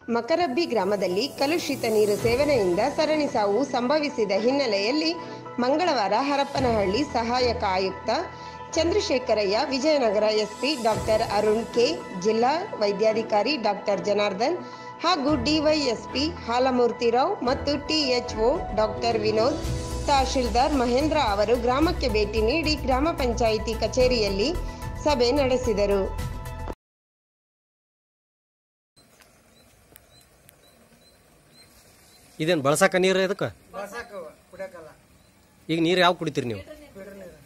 ಮಕರಬ್ಬಿ ಗ್ರಾಮದಲ್ಲಿ ಕಲುಷಿತ ನೀರು ಸೇವನೆಯಿಂದ ಸರಣಿ ಸಾವು ಸಂಭವಿಸಿದ ಹಿನ್ನೆಲೆಯಲ್ಲಿ ಮಂಗಳವಾರ ಹರಪ್ಪನಹಳ್ಳಿ ಸಹಾಯಕ ಆಯುಕ್ತ Chandrashekharayya Vijayanagara SP doctor Arun K ಜಿಲ್ಲಾ ವೈದ್ಯಾಧಿಕಾರಿ ಡಾಕ್ಟರ್ ಜನಾರ್ದನ್ ಹಾಗೂ ಡಿವೈಎಸ್ಪಿ ಹಾಲಮೂರ್ತಿರಾವ್ ಮತ್ತು ಟಿಎಚ್ಒ ಡಾಕ್ಟರ್ ವಿನೋದ್ ತಹಶೀಲ್ದಾರ್ ಮಹೇಂದ್ರ ಅವರು ಗ್ರಾಮಕ್ಕೆ ಭೇಟಿ ನೀಡಿ ಗ್ರಾಮ ಪಂಚಾಯಿತಿ ಕಚೇರಿಯಲ್ಲಿ ಸಭೆ ನಡೆಸಿದರು ಇದೇನು ಬಳಸಾಕ ನೀರು ಇದಕ್ಕೆ ಬಳಸಾಕ ಕುಡಿಯಕಲ್ಲ ಈಗ ನೀರು ಯಾವ ಕುಡಿತೀರಿ ನೀವು ಫಿಲ್ಟರ್ ನೀರು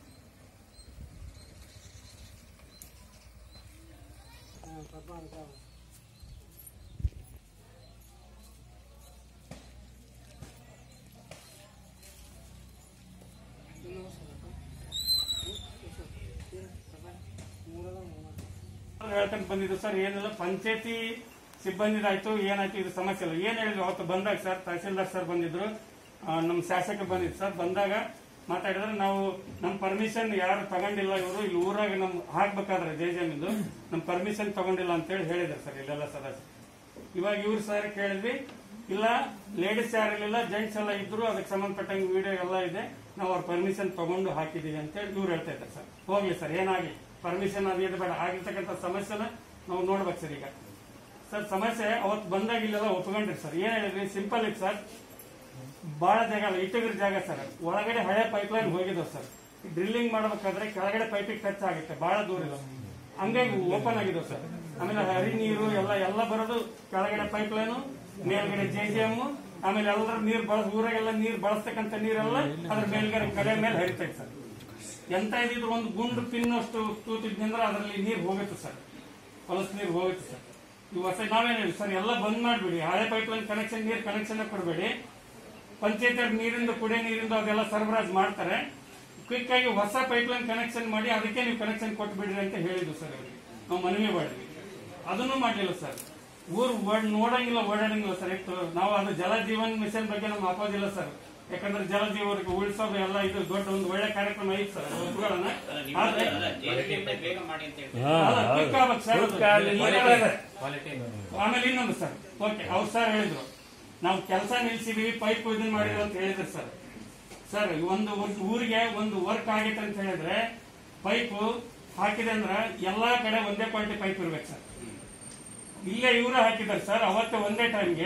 ಹೇಳ್ಕೊಂಡ್ ಬಂದಿದ್ದು ಸರ್ ಏನಿಲ್ಲ ಪಂಚಾಯತಿ ಸಿಬ್ಬಂದಿದಾಯ್ತು ಏನಾಯ್ತು ಇದು ಸಮಸ್ಯೆ ಇಲ್ಲ ಏನ್ ಹೇಳಿದ್ರು ಅವತ್ತು ಬಂದಾಗ ಸರ್ ತಹಸೀಲ್ದಾರ್ ಸರ್ ಬಂದಿದ್ರು ಆ, ನಮ್ಮ ಶಾಸಕರು ಬಂದಿದ್ರು ಸರ್ ಬಂದಾಗ ಮಾತಾಡಿದ್ರೆ ನಾವು ನಮ್ಮ ಪರ್ಮಿಷನ್ ಯಾರು ತಗೊಂಡಿಲ್ಲ ಇವರು ಇಲ್ಲಿ ಊರಾಗ ನಮ್ ಹಾಕ್ಬೇಕಾದ್ರೆ ಜೆ ಜಮೀನ್ದು ನಮ್ಮ ಪರ್ಮಿಷನ್ ತಗೊಂಡಿಲ್ಲ ಅಂತೇಳಿ ಹೇಳಿದ್ರು ಸರ್ ಇಲ್ಲೆಲ್ಲ ಸದಸ್ಯರು ಇವಾಗ ಇವ್ರು ಸರ್ ಕೇಳಿದ್ವಿ ಇಲ್ಲ ಲೇಡೀಸ್ ಯಾರಿಲ್ಲ ಜೆಂಟ್ಸ್ ಎಲ್ಲ ಇದ್ರು ಅದಕ್ಕೆ ಸಂಬಂಧಪಟ್ಟಂಗೆ ವಿಡಿಯೋ ಎಲ್ಲ ಇದೆ ನಾವು ಅವ್ರ ಪರ್ಮಿಷನ್ ತಗೊಂಡು ಹಾಕಿದೀವಿ ಅಂತೇಳಿ ಇವ್ರು ಹೇಳ್ತಾ ಇದ್ದಾರೆ ಸರ್ ಹೋಗ್ಲಿ ಸರ್ ಏನಾಗಿ ಪರ್ಮಿಷನ್ ಅದು ಇದು ಬೇಡ ಆಗಿರ್ತಕ್ಕಂಥ ಸಮಸ್ಯೆನ ನಾವು ನೋಡ್ಬೇಕು ಸರ್ ಈಗ ಸರ್ ಸಮಸ್ಯೆ ಅವತ್ತು ಬಂದಾಗ ಇಲ್ಲೆಲ್ಲ ಒಪ್ಕೊಂಡ್ರಿ ಸರ್ ಏನ್ ಹೇಳಿದ್ರಿ ಸಿಂಪಲ್ ಇತ್ತು ಸರ್ ಬಹಳ ಜಾಗ ಅಲ್ಲ ಇಟ್ಟಗಿರ ಜಾಗ ಸರ್ ಒಳಗಡೆ ಹಳೆ ಪೈಪ್ ಲೈನ್ ಹೋಗಿದ್ದಾವೆ ಸರ್ ಡ್ರಿಲ್ಲಿಂಗ್ ಮಾಡ್ಬೇಕಾದ್ರೆ ಕೆಳಗಡೆ ಪೈಪಿಗೆ ಟಚ್ ಆಗುತ್ತೆ ಬಹಳ ದೂರ ಇದೆ ಹಂಗಾಗಿ ಓಪನ್ ಆಗಿದಾವೆ ಸರ್ ಆಮೇಲೆ ಹರಿ ನೀರು ಎಲ್ಲ ಎಲ್ಲ ಬರೋದು ಕೆಳಗಡೆ ಪೈಪ್ ಲೈನು ಮೇಲ್ಗಡೆ ಜೆ ಜಿ ಎಮ್ ಆಮೇಲೆ ಎಲ್ಲರ ನೀರು ಬಳಸ್ ಊರಾಗೆಲ್ಲ ನೀರು ಬಳಸ್ತಕ್ಕಂಥ ನೀರೆಲ್ಲ ಅದ್ರ ಮೇಲ್ಗಡೆ ಕಡೆ ಮೇಲೆ ಹರಿತೈತೆ ಸರ್ ಎಂತ ಇದಿದ್ರು ಒಂದು ಗುಂಡು ಪಿನ್ನಷ್ಟು ತೂತಿದ್ನಂದ್ರೆ ಅದರಲ್ಲಿ ನೀರು ಹೋಗುತ್ತೆ ಸರ್ ಹೊಲಸು ನೀರು ಹೋಗುತ್ತೆ ಸರ್ ಈ ಹೊಸ ನಾವೇನ್ ಹೇಳಿ ಸರ್ ಎಲ್ಲ ಬಂದ್ ಮಾಡ್ಬಿಡಿ ಹಳೆ ಪೈಪ್ ಲೈನ್ ಕನೆಕ್ಷನ್ ನೀರು ಕನೆಕ್ಷನ್ ಕೊಡಬೇಡಿ ಪಂಚಾಯತ್ ನೀರಿಂದ ಕುಡಿಯೋ ನೀರಿಂದ ಅದೆಲ್ಲ ಸರಬರಾಜು ಮಾಡ್ತಾರೆ ಕ್ವಿಕ್ ಆಗಿ ಹೊಸ ಪೈಪ್ ಲೈನ್ ಕನೆಕ್ಷನ್ ಮಾಡಿ ಅದಕ್ಕೆ ನೀವು ಕನೆಕ್ಷನ್ ಕೊಟ್ಬಿಡ್ರಿ ಅಂತ ಹೇಳಿದ್ವು ಸರ್ ಅವರಿಗೆ ನಾವು ಮನವಿ ಮಾಡಿದ್ವಿ ಅದನ್ನು ಮಾಡಲಿಲ್ಲ ಸರ್ ಊರು ಓಡ್- ನೋಡಂಗಿಲ್ಲ ಓಡಾಡಂಗಿಲ್ಲ ಸರ್ ಇತ್ತು ನಾವು ಅದು ಜಲ ಜೀವನ್ ಮಿಷನ್ ಬಗ್ಗೆ ನಮ್ಗೆ ಆಪೋದಿಲ್ಲ ಸರ್ ಯಾಕಂದ್ರೆ ಜಲ ಜೀವರಿಗೆ ಉಳಿಸೋದು ಎಲ್ಲ ಇದು ದೊಡ್ಡ ಒಂದು ಒಳ್ಳೆ ಕಾರ್ಯಕ್ರಮ ಐತೆ ಸರ್ ಅದು ಒಪ್ಕೊಳ್ಳೋಣ ಆದ್ರೆ ಬೇಗ ಮಾಡಿ ಅಂತ ಹೇಳಿ ಅಲ್ಲ, quick ಆಗ್ಬೇಕು ಸರ್ ಅದು. ಈಗಾಗಲೇ ಆಮೇಲೆ ಇನ್ನೊಂದು ಸರ್ ಓಕೆ ಅವ್ರು ಸರ್ ಹೇಳಿದ್ರು ನಾವು ಕೆಲಸ ನಿಲ್ಸಿದೀವಿ ಪೈಪ್ ಇದನ್ನ ಮಾಡಿದ್ರು ಅಂತ ಹೇಳಿದ್ರು ಸರ್ ಸರ್ ಒಂದು ಒಂದು ಊರಿಗೆ ಒಂದು ವರ್ಕ್ ಆಗೈತೆ ಅಂತ ಹೇಳಿದ್ರೆ ಪೈಪ್ ಹಾಕಿದೆ ಅಂದ್ರೆ ಎಲ್ಲಾ ಕಡೆ ಒಂದೇ ಕ್ವಾಲಿಟಿ ಪೈಪ್ ಇರ್ಬೇಕು ಸರ್ ಇಲ್ಲೇ ಇವರು ಹಾಕಿದ್ದಾರೆ ಸರ್ ಅವತ್ತೇ ಒಂದೇ ಟೈಮ್ಗೆ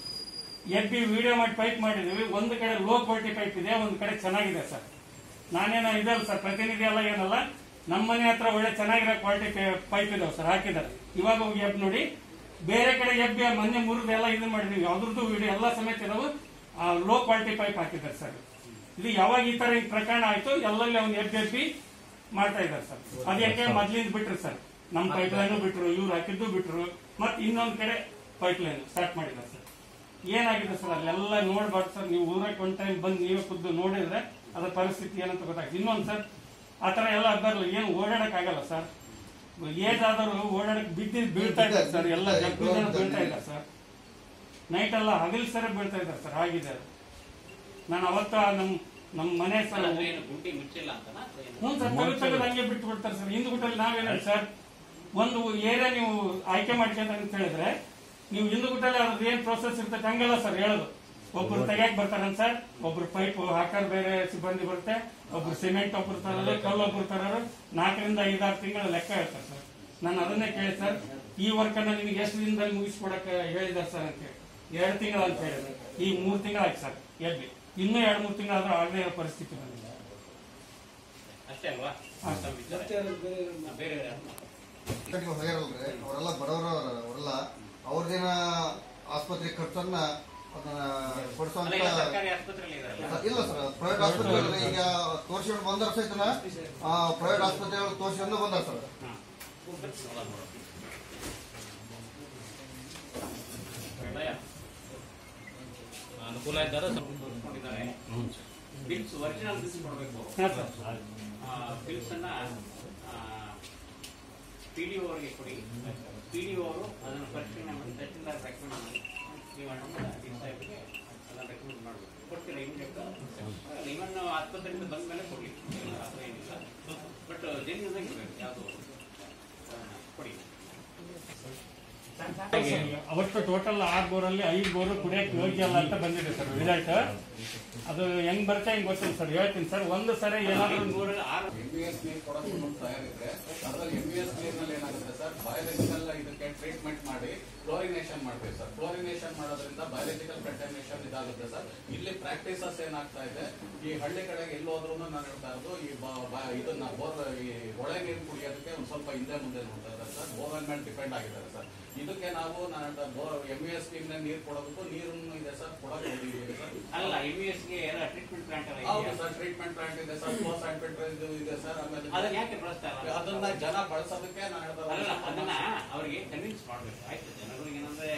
ಎಬ್ಬಿ ವಿಡಿಯೋ ಮಾಡಿ ಪೈಪ್ ಮಾಡಿದೀವಿ ಒಂದು ಕಡೆ ಲೋ ಕ್ವಾಲಿಟಿ ಪೈಪ್ ಇದೆ ಒಂದು ಕಡೆ ಚೆನ್ನಾಗಿದೆ ಸರ್ ನಾನೇನ ಇದಲ್ಲ ಸರ್ ಪ್ರತಿನಿಧಿ ಎಲ್ಲ ಏನಲ್ಲ ನಮ್ಮ ಮನೆ ಹತ್ರ ಒಳ್ಳೆ ಚೆನ್ನಾಗಿರೋ ಕ್ವಾಲಿಟಿ ಪೈಪ್ ಇದಾವೆ ಸರ್ ಹಾಕಿದ್ದಾರೆ ಇವಾಗ ಹೋಗಿ ಎಬ್ ನೋಡಿ ಬೇರೆ ಕಡೆ ಎಬ್ಬಿ ಮೊನ್ನೆ ಮುರಿದು ಎಲ್ಲ ಇದು ಮಾಡಿದೀವಿ ಅದ್ರದ್ದು ವಿಡಿಯೋ ಎಲ್ಲ ಸಮೇತ ಇದಾವೆ ಲೋ ಕ್ವಾಲಿಟಿ ಪೈಪ್ ಹಾಕಿದ್ದಾರೆ ಸರ್ ಇದು ಯಾವಾಗ ಈ ತರ ಈ ಪ್ರಕರಣ ಆಯ್ತು ಎಲ್ಲಲ್ಲಿ ಅವ್ನು ಎಬ್ಬಿ ಎಬ್ಬಿ ಮಾಡ್ತಾ ಇದ್ದಾರೆ ಸರ್ ಅದ್ ಯಾಕೆ ಮೊದ್ಲಿಂದ ಬಿಟ್ರು ಸರ್ ನಮ್ಮ ಪೈಪ್ ಲೈನ್ ಬಿಟ್ರು ಇವ್ರು ಹಾಕಿದ್ದು ಬಿಟ್ರು ಮತ್ತೆ ಇನ್ನೊಂದ್ ಕಡೆ ಪೈಪ್ ಲೈನ್ ಸ್ಟಾರ್ಟ್ ಮಾಡಿದ್ದಾರೆ ಸರ್ ಏನಾಗಿದೆ ಸರ್ ಅಲ್ಲೆಲ್ಲ ನೋಡ್ಬಾರ್ದು ಸರ್ ನೀವು ಊರಕ್ಕೆ ಒಂದ್ ಟೈಮ್ ಬಂದು ನೀವೇ ಖುದ್ದು ನೋಡಿದ್ರೆ ಅದರ ಪರಿಸ್ಥಿತಿ ಏನಂತ ಗೊತ್ತಾಗ್ತದೆ ಇನ್ನೊಂದು ಸರ್ ಆ ತರ ಎಲ್ಲ ಬರಲ್ಲ ಏನು ಓಡಾಡಕ್ ಆಗಲ್ಲ ಸರ್ ಏಜ್ ಆದವರು ಓಡಾಡಕ್ ಬಿದ್ದಿ ಬೀಳ್ತಾ ಇದ್ದಾರೆ ಸರ್ ಎಲ್ಲ ಜಗ್ಗು ಜನ ಬೀಳ್ತಾ ಇದ್ದಾರೆ ಸರ್ ನೈಟ್ ಎಲ್ಲ ಹಗಲ್ ಸರ ಬೀಳ್ತಾ ಇದ್ದಾರೆ ಸರ್ ಆಗಿದೆ ಅದು ನಾನು ಅವತ್ತ ನಮ್ ನಮ್ ಮನೆ ಸರ್ ಅಂದ್ರೆ ಏನು ಗುಂಡಿ ಮುಚ್ಚಿಲ್ಲ ಅಂತನಾ ಅಥವಾ ಏನು? ಹ್ಞೂ ಸರ್ ತೆಗೆದು ತೆಗೆದು ಹಂಗೆ ಬಿಟ್ಟು ಬಿಡ್ತಾರೆ ಸರ್ ಹಿಂದ್ಗುಟ್ಟಲ್ಲಿ ನಾವೇನ ಸರ್ ಒಂದು ಏರಿಯಾ ನೀವು ಆಯ್ಕೆ ಮಾಡ್ಕೊಂತ ಅಂತ ಹೇಳಿದ್ರೆ ನೀವು ಹಿಂದ್ಗುಟ್ಟಲ್ಲಿ ಅದ್ರದ್ದು ಏನ್ ಪ್ರೋಸೆಸ್ ಇರ್ತೈತೆ ಹಂಗಲ್ಲ ಸರ್ ಹೇಳೋದು ಒಬ್ರು ತೆಗಿಯಕ್ ಬರ್ತಾರನ್ ಸರ್ ಒಬ್ರು ಪೈಪ್ ಹಾಕರ್ ಬೇರೆ ಸಿಬ್ಬಂದಿ ಬರುತ್ತೆ ಒಬ್ರು ಸಿಮೆಂಟ್ ಒಬ್ರು ತರೋದು ಕಲ್ಲು ಒಬ್ರು ತರೋರು ನಾಲ್ಕರಿಂದ ಐದಾರು ತಿಂಗಳ ಲೆಕ್ಕ ಹೇಳ್ತಾರೆ ಸರ್ ನಾನು ಅದನ್ನೇ ಕೇಳಿ ಸರ್ ಈ ವರ್ಕ್ ಅನ್ನ ನಿಮಗೆ ಎಷ್ಟು ದಿನದಲ್ಲಿ ಮುಗಿಸ್ಕೊಡಕ್ ಹೇಳಿದಾರೆ ಸರ್ ಅಂತ ಹೇಳಿ ಎರಡು ತಿಂಗಳು ಅಂತ ಹೇಳಿದ್ರೆ ಈ ಮೂರ್ ತಿಂಗಳಾಯ್ತು ಸರ್ ಎಲ್ಲಿ ಇನ್ನೂ ಎರಡು ಮೂರು ತಿಂಗಳಾದ್ರೂ ಆಗದೇ ಇರೋ ಪರಿಸ್ಥಿತಿ ಬಂದಿದೆ ಅಷ್ಟೇ ಅಲ್ವಾ ತಮ್ಮ ವಿಚಾರ. ಹಾ, ಬೇರೆ ಯಾರು ಮಾತಾಡ್ತಾರೆ? ಕಟ್ಟಿಗೆ ಹೋಗ್ಯಾರಲ್ರಿ ಅವರೆಲ್ಲ ಬಡವರು ಅವರೆಲ್ಲ ಅವ್ರದಿನ ಆಸ್ಪತ್ರೆ ಖರ್ಚನ್ನ ಅದನ್ನ ಅಲ್ಲ, ಕೊಡಿಸುವಂತ ಈಗ ಸರ್ಕಾರಿ ಆಸ್ಪತ್ರೆಯಲ್ಲಿ ಇದಾರಲ್ಲ ಇಲ್ಲ ಸರ್ ಪ್ರೈವೇಟ್ ಆಸ್ಪತ್ರೆ ಈಗ ತೋರಿಸ್ಕೊಂಡು ಬಂದಾರ ಸಹಿತನ ಪ್ರೈವೇಟ್ ಆಸ್ಪತ್ರೆಗಳು ತೋರಿಸ್ಕೊಂಡು ಬಂದಾರ ಸರ್ ಹಾ. ಅಲ್ಲ ನೋಡು. ಒಳ್ಳೆಯ. ಅನುಕೂಲ ಇದ್ದಾರೆ ತೋರಿಸ್ಕೊಂಡಿದ್ದಾರೆ ಬಿಲ್ಸ್ ಒರಿಜಿನಲ್ ಬಿಲ್ಸ್ ಕೊಡಬೇಕು ಹಾ ಸರ್ ಬಿಲ್ಸ್ ಅನ್ನ ಪಿ ಡಿ ಅವರಿಗೆ ಕೊಡಿ ಪಿ ಡಿ ಅವರು ಅದನ್ನು ಪರಿಶೀಲನೆ ಮಾಡಿ ತಹಸೀಲ್ದಾರ್ ರೆಕಮೆಂಡ್ ಮಾಡಿ ನೀವು ಡಿ ಸಾಹೇಬ್ಗೆ ಅದನ್ನು ರೆಕಮೆಂಡ್ ಮಾಡಬೇಕು ಕೊಡ್ತೀರಾ ಇಮಿಡಿಯೇಟ್ ಇವನ್ ಆಸ್ಪತ್ರೆಯಿಂದ ಬಂದ ಮೇಲೆ ಕೊಡಿ ಆ ಥರ ಏನಿಲ್ಲ ಬಟ್ ಜೆನ್ಯೂನ್ ಇರಬೇಕು ಯಾವುದು ಕೊಡಿ ಅವತ್ತು ಟೋಟಲ್ ಆರು ಬೋರಲ್ಲಿ ಐದು ಬೋರು ಕುಡಿಯಕ್ಕೆ ಯೋಗ್ಯ ಅಲ್ಲ ಅಂತ ಬಂದಿದೆ ಸರ್ ರಿಸಲ್ಟ್ ಅದು ಹೆಂಗ್ ಬರುತ್ತೆ ಹೆಂಗ್ ಗೊತ್ತಿಲ್ಲ ಸರ್ ಹೇಳ್ತೀನಿ ಸರ್ ಒಂದು ಸರಿ ಏನಾದ್ರು ಊರಲ್ಲಿ ಆರು ಎಂ ಬಿ ಎಸ್ ನೀರು ಕೊಡೋದು ನಮ್ಗೆ ತಯಾರಿದ್ರೆ ಅದ್ರಲ್ಲಿ ಎಂ ಬಿ ಎಸ್ ನೀರಿನಲ್ಲಿ ಏನಾಗುತ್ತೆ ಸರ್ ಬಯೋಲಜಿಕಲ್ ಇದಕ್ಕೆ ಟ್ರೀಟ್ಮೆಂಟ್ ಮಾಡಿ ಕ್ಲೋರಿನೇಷನ್ ಮಾಡ್ತೀವಿ ಸರ್ ಕ್ಲೋರಿನೇಷನ್ ಮಾಡೋದ್ರಿಂದ ಬಯೋಲಜಿಕಲ್ ಕಂಟಾಮಿನೇಷನ್ ಇದಾಗುತ್ತೆ ಸರ್ ಇಲ್ಲಿ ಪ್ರಾಕ್ಟೀಸಸ್ ಏನಾಗ್ತಾ ಇದೆ ಈ ಹಳ್ಳಿ ಕಡೆಗೆ ಎಲ್ಲಿ ಹೋದ್ರೂ ನಾನು ಹೇಳ್ತಾ ಇರೋದು ಈ ಬ- ಬ- ಇದನ್ನ ಬೋರ್ ಈ ಹೊಳೆ ನೀರು ಕುಡಿಯೋದಕ್ಕೆ ಒಂದು ಸ್ವಲ್ಪ ಹಿಂದೆ ಮುಂದೆ ನೋಡ್ತಾ ಇದ್ದಾರೆ ಸರ್ ಬೋರ್ವೆಲ್ ಮೇಲೆ ಡಿಪೆಂಡ್ ಆಗಿದ್ದಾರೆ ಸರ್ ಇದಕ್ಕೆ ನಾವು ನಾನು ಹೇಳ್ತಾ bore M B S scheme ನೀರು ಕೊಡೋದಕ್ಕೂ ನೀರನ್ನು ಇದೆ ಸರ್ ಕೊಡೋಕೆ ಹೋಗಿದ್ದೀವಿ ಸರ್ ಅಲ್ಲ ಎಂ ಬಿ ಎಸ್ಗೆ ಎಲ್ಲ ಟ್ರೀಟ್ಮೆಂಟ್ ಪ್ಲಾಂಟ್ ಎಲ್ಲ ಹೌದು ಇದೆಯಾ? ಸರ್ ಟ್ರೀಟ್ಮೆಂಟ್ ಪ್ಲಾಂಟ್ ಇದೆ ಸರ್ ಕ್ಲೋಸ್ ಇದು ಇದೆ ಸರ್ ಆಮೇಲೆ ಅದನ್ನ ಯಾಕೆ ಬಳಸ್ತಾ ಇಲ್ಲ ಅದನ್ನ ಜನ ಬಳಸೋದಕ್ಕೆ ನಾನು ಅಲ್ಲ ಅದನ್ನ ಹೇಳ್ತಾ ಅವರಿಗೆ ಕನ್ವಿನ್ಸ್ ಮಾಡ್ಬೇಕು ಆಯ್ತು ಜನಗಳಿಗೆ ಏನಂದ್ರೆ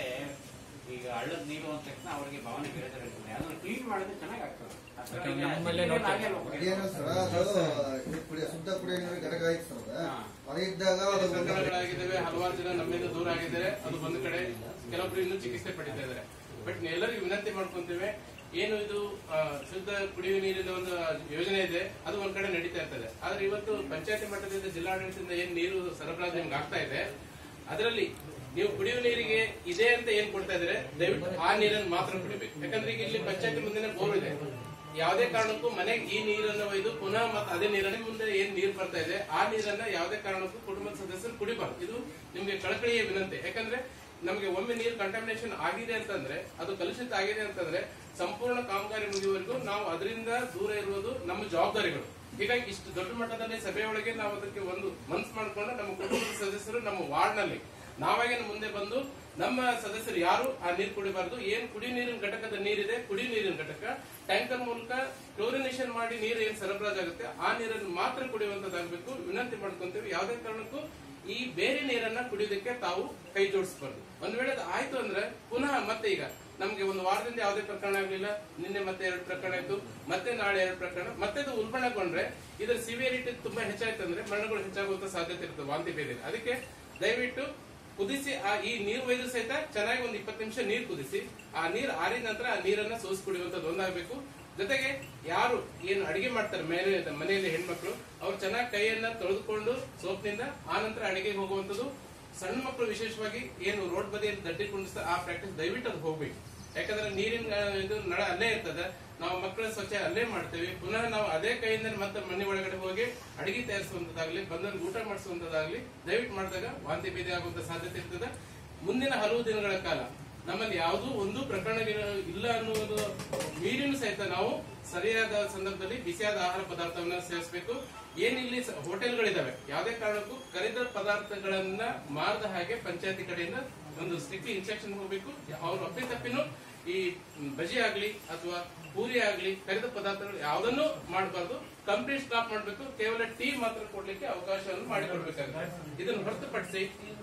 ಈಗ ಹಳ್ಳದ ನೀರು ಅಂದ ತಕ್ಷಣ ಅವರಿಗೆ ಭಾವನೆ ಬೇರೆ ತರ ಇರ್ತದೆ ಅದನ್ನ ಕ್ಲೀನ್ ಮಾಡಿದ್ರೆ ಚೆನ್ನಾಗಿ ಆಗ್ತದೆ ಆ ಥರ ಈಗ ಹಾಗೆ ಅಲ್ವಾ? ಅದೇನು ಸರ್ ಅದು ಇದು ಕುಡಿಯೋ ಶುದ್ಧ ಕುಡಿಯೋ ನೀರು ಘಟಕ ಆಯ್ತು ಸರ್ ಅದು. ಅದು ಇದ್ದಾಗ ಅದು ಒಂದು- ಸಂಕಟಗಳಾಗಿದ್ದಾವೆ ಹಲವಾರು ಜನ ನಮ್ಮಿಂದ ದೂರ ಆಗಿದ್ದಾರೆ ಅದು ಒಂದು ಕಡೆ ಕೆಲವೊಬ್ರು ಇನ್ನೂ ಚಿಕಿತ್ಸೆ ಪಡಿತಾ ಇದ್ದಾರೆ ಬಟ್ ಎಲ್ಲರಿಗೂ ವಿನಂತಿ ಮಾಡ್ಕೊಂತೇವೆ ಏನು ಇದು ಆ, ಶುದ್ಧ ಕುಡಿಯುವ ನೀರಿನ ಒಂದು ಯೋಜನೆ ಇದೆ ಅದು ಒಂದ್ ಕಡೆ ನಡೀತಾ ಇರ್ತದೆ ಆದ್ರೆ ಇವತ್ತು ಪಂಚಾಯತಿ ಮಟ್ಟದಿಂದ ಜಿಲ್ಲಾಡಳಿತದಿಂದ ಏನ್ ನೀರು ಸರಬರಾಜು ನಿಮ್ಗೆ ಆಗ್ತಾ ಇದೆ ಅದರಲ್ಲಿ ನೀವು ಕುಡಿಯುವ ನೀರಿಗೆ ಇದೆ ಅಂತ ಏನ್ ಕೊಡ್ತಾ ಇದ್ರೆ ದಯವಿಟ್ಟು ಆ ನೀರನ್ನು ಮಾತ್ರ ಕುಡಿಬೇಕು ಯಾಕಂದ್ರೆ ಈಗ ಇಲ್ಲಿ ಪಂಚಾಯತಿ ಮುಂದೆ ಬೋರ್ ಇದೆ ಯಾವುದೇ ಕಾರಣಕ್ಕೂ ಮನೆಗೆ ಈ ನೀರನ್ನು ಒಯ್ದು ಪುನಃ ಮತ್ತೆ ಅದೇ ನೀರನ್ನ ಮುಂದೆ ಏನ್ ನೀರು ಬರ್ತಾ ಇದೆ ಆ ನೀರನ್ನ ಯಾವುದೇ ಕಾರಣಕ್ಕೂ ಕುಟುಂಬದ ಸದಸ್ಯರು ಕುಡಿಬಾರ್ದು ಇದು ನಿಮ್ಗೆ ಕಳಕಳಿಯ ವಿನಂತಿ ಯಾಕಂದ್ರೆ ನಮಗೆ ಒಮ್ಮೆ ನೀರು ಕಂಟಾಮಿನೇಷನ್ ಆಗಿದೆ ಅಂತಂದ್ರೆ ಅದು ಕಲುಷಿತ ಆಗಿದೆ ಅಂತಂದ್ರೆ ಸಂಪೂರ್ಣ ಕಾಮಗಾರಿ ಮುಗಿಯುವವರೆಗೂ ನಾವು ಅದರಿಂದ ದೂರ ಇರುವುದು ನಮ್ಮ ಜವಾಬ್ದಾರಿಗಳು ಹೀಗಾಗಿ ಇಷ್ಟು ದೊಡ್ಡ ಮಟ್ಟದಲ್ಲಿ ಸಭೆಯೊಳಗೆ ನಾವು ಅದಕ್ಕೆ ಒಂದು ಮನ್ಸ್ ಮಾಡ್ಕೊಂಡು ನಮ್ಮ ಕುಟುಂಬದ ಸದಸ್ಯರು ನಮ್ಮ ವಾರ್ಡ್ ನಲ್ಲಿ ನಾವಾಗೇ ಮುಂದೆ ಬಂದು ನಮ್ಮ ಸದಸ್ಯರು ಯಾರು ಆ ನೀರು ಕುಡಿಬಾರ್ದು ಏನ್ ಕುಡಿ ನೀರಿನ ಘಟಕದ ನೀರಿದೆ ಕುಡಿ ನೀರಿನ ಘಟಕ ಟ್ಯಾಂಕರ್ ಮೂಲಕ ಕ್ಲೋರಿನೇಷನ್ ಮಾಡಿ ನೀರು ಏನ್ ಸರಬರಾಜಾಗುತ್ತೆ ಆ ನೀರನ್ನು ಮಾತ್ರ ಕುಡಿಯುವಂತದ್ದಾಗಬೇಕು ವಿನಂತಿ ಮಾಡ್ಕೊಂತೀವಿ ಯಾವುದೇ ಕಾರಣಕ್ಕೂ ಈ ಬೇರೆ ನೀರನ್ನ ಕುಡಿಯೋದಕ್ಕೆ ತಾವು ಕೈ ಜೋಡಿಸಬಾರ್ದು ಒಂದ್ ವೇಳೆ ಅದು ಆಯ್ತು ಅಂದ್ರೆ ಪುನಃ ಮತ್ತೆ ಈಗ ನಮ್ಗೆ ಒಂದು ವಾರದಿಂದ ಯಾವುದೇ ಪ್ರಕರಣ ಆಗ್ಲಿಲ್ಲ ನಿನ್ನೆ ಮತ್ತೆ ಎರಡು ಪ್ರಕರಣ ಆಯ್ತು ಮತ್ತೆ ನಾಳೆ ಎರಡು ಪ್ರಕರಣ ಮತ್ತೆ ಅದು ಉಲ್ಬಣಗೊಂಡ್ರೆ ಇದರ ಸಿವಿಯರಿಟಿ ತುಂಬಾ ಹೆಚ್ಚಾಯ್ತು ಅಂದ್ರೆ ಮರಣಗಳು ಹೆಚ್ಚಾಗುವಂತ ಸಾಧ್ಯತೆ ಇರ್ತದೆ ವಾಂತಿ ಭೇದ ಅದಕ್ಕೆ ದಯವಿಟ್ಟು ಕುದಿಸಿ ಆ ಈ ನೀರು ಒಯ್ದು ಸಹಿತ ಚೆನ್ನಾಗಿ ಒಂದು ಇಪ್ಪತ್ತು ನಿಮಿಷ ನೀರು ಕುದಿಸಿ ಆ ನೀರು ಆರಿದ ನಂತರ ಆ ನೀರನ್ನ ಸೋಸಿ ಕುಡಿಯುವಂತದ್ದು ಒಂದಾಗಬೇಕು ಜೊತೆಗೆ ಯಾರು ಏನು ಅಡಿಗೆ ಮಾಡ್ತಾರೆ ಮೇಲೆ ಮನೆಯಲ್ಲಿ ಹೆಣ್ಮಕ್ಳು ಅವ್ರು ಚೆನ್ನಾಗಿ ಕೈಯನ್ನ ತೊಳೆದುಕೊಂಡು ಸೋಪ್ನಿಂದ ಆ ನಂತರ ಅಡಿಗೆಗೆ ಹೋಗುವಂತದ್ದು ಸಣ್ಣ ಮಕ್ಕಳು ವಿಶೇಷವಾಗಿ ಏನು ರೋಡ್ ಬದಿಯಲ್ಲಿ ದಡ್ಡಿ ಕುಂಡಿಸ್ತಾರೆ ಆ ಪ್ರಾಕ್ಟೀಸ್ ದಯವಿಟ್ಟು ಅದು ಹೋಗ್ಬೇಕು ಯಾಕಂದ್ರೆ ನೀರಿನ ಆ, ಇದು ನಳ ಅಲ್ಲೇ ಇರ್ತದೆ ನಾವು ಮಕ್ಕಳ ಸ್ವಚ್ಛ ಅಲ್ಲೇ ಮಾಡ್ತೇವೆ ಪುನಃ ನಾವು ಅದೇ ಕೈಯಿಂದ ಮತ್ತೆ ಮನೆ ಒಳಗಡೆ ಹೋಗಿ ಅಡಿಗೆ ತಯಾರಿಸುವಂತದ್ದಾಗ್ಲಿ ಬಂದವ್ರಿಗೆ ಊಟ ಮಾಡಿಸುವಂತದ್ದಾಗ್ಲಿ ದಯವಿಟ್ಟು ಮಾಡಿದಾಗ ವಾಂತಿ ಭೇದಿ ಆಗುವಂತ ಸಾಧ್ಯತೆ ಇರ್ತದೆ ಮುಂದಿನ ಹಲವು ದಿನಗಳ ಕಾಲ ನಮ್ಮಲ್ಲಿ ಯಾವುದೂ ಒಂದು ಪ್ರಕರಣ ಇಲ್ಲ ಅನ್ನುವುದು ಮೀರಿನ ಸಹಿತ ನಾವು ಸರಿಯಾದ ಸಂದರ್ಭದಲ್ಲಿ ಬಿಸಿಯಾದ ಆಹಾರ ಪದಾರ್ಥವನ್ನ ಸೇವಿಸಬೇಕು ಏನಿಲ್ಲಿ ಸ- ಹೋಟೆಲ್ಗಳಿದಾವೆ ಯಾವುದೇ ಕಾರಣಕ್ಕೂ ಕರಿದ ಪದಾರ್ಥಗಳನ್ನ ಮಾರದ ಹಾಗೆ ಪಂಚಾಯತಿ ಕಡೆಯಿಂದ ಒಂದು ಸ್ಟ್ರಿಕ್ಟ್ಲಿ ಇನ್ಸ್ಟ್ರಕ್ಷನ್ ಹೋಗ್ಬೇಕು ಅವ್ರು ಅಪ್ಪಿ ತಪ್ಪಿನೂ ಈ ಬಜಿ ಆಗ್ಲಿ ಅಥವಾ ಪೂರಿ ಆಗ್ಲಿ ಕರಿದ ಪದಾರ್ಥಗಳು ಯಾವುದನ್ನು ಮಾಡಬಾರ್ದು ಕಂಪ್ಲೀಟ್ ಸ್ಟಾಪ್ ಮಾಡಬೇಕು ಕೇವಲ ಟೀ ಮಾತ್ರ ಕೊಡ್ಲಿಕ್ಕೆ ಅವಕಾಶವನ್ನು ಮಾಡಿಕೊಡ್ಬೇಕಾಗುತ್ತೆ ಇದನ್ನು ಹೊರತುಪಡಿಸಿ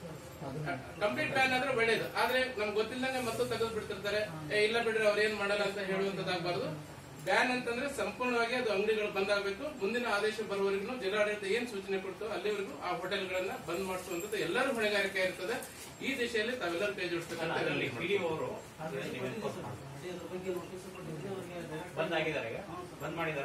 ಕಂಪ್ಲೀಟ್ ಬ್ಯಾನ್ ಆದ್ರೆ ಒಳ್ಳೇದು ಆದ್ರೆ ನಮ್ಗೆ ಗೊತ್ತಿಲ್ಲಂಗೆ ಮತ್ತು ತೆಗೆದು ಬಿಡ್ತಿರ್ತಾರೆ ಏ ಇಲ್ಲ ಬಿಡ್ರಿ ಅವ್ರು ಏನ್ ಮಾಡಲ್ಲ ಅಂತ ಹೇಳುವಂತದ್ದಾಗಬಾರ್ದು ಬ್ಯಾನ್ ಅಂತಂದ್ರೆ ಸಂಪೂರ್ಣವಾಗಿ ಅದು ಅಂಗಡಿಗಳು ಬಂದ್ ಆಗ್ಬೇಕು ಮುಂದಿನ ಆದೇಶ ಬರುವವರೆಗೂ ಜಿಲ್ಲಾಡಳಿತ ಏನ್ ಸೂಚನೆ ಕೊಡ್ತು ಅಲ್ಲಿವರೆಗೂ ಆ ಹೋಟೆಲ್ಗಳನ್ನ ಬಂದ್ ಮಾಡಿಸುವಂತದ್ದು ಎಲ್ಲರೂ ಹೊಣೆಗಾರಿಕೆ ಇರ್ತದೆ ಈ ದಿಶೆಯಲ್ಲಿ ತಾವೆಲ್ಲರೂ ಕೈ ಅಲ್ಲ, ಅದರಲ್ಲಿ ಜೋಡಿಸ್ತಕ್ಕಂಥ PDO ಅವರು ಬಂದ್ ಆಗಿದ್ದಾರೆ ಈಗ ಬಂದ್ ಮಾಡಿದಾರ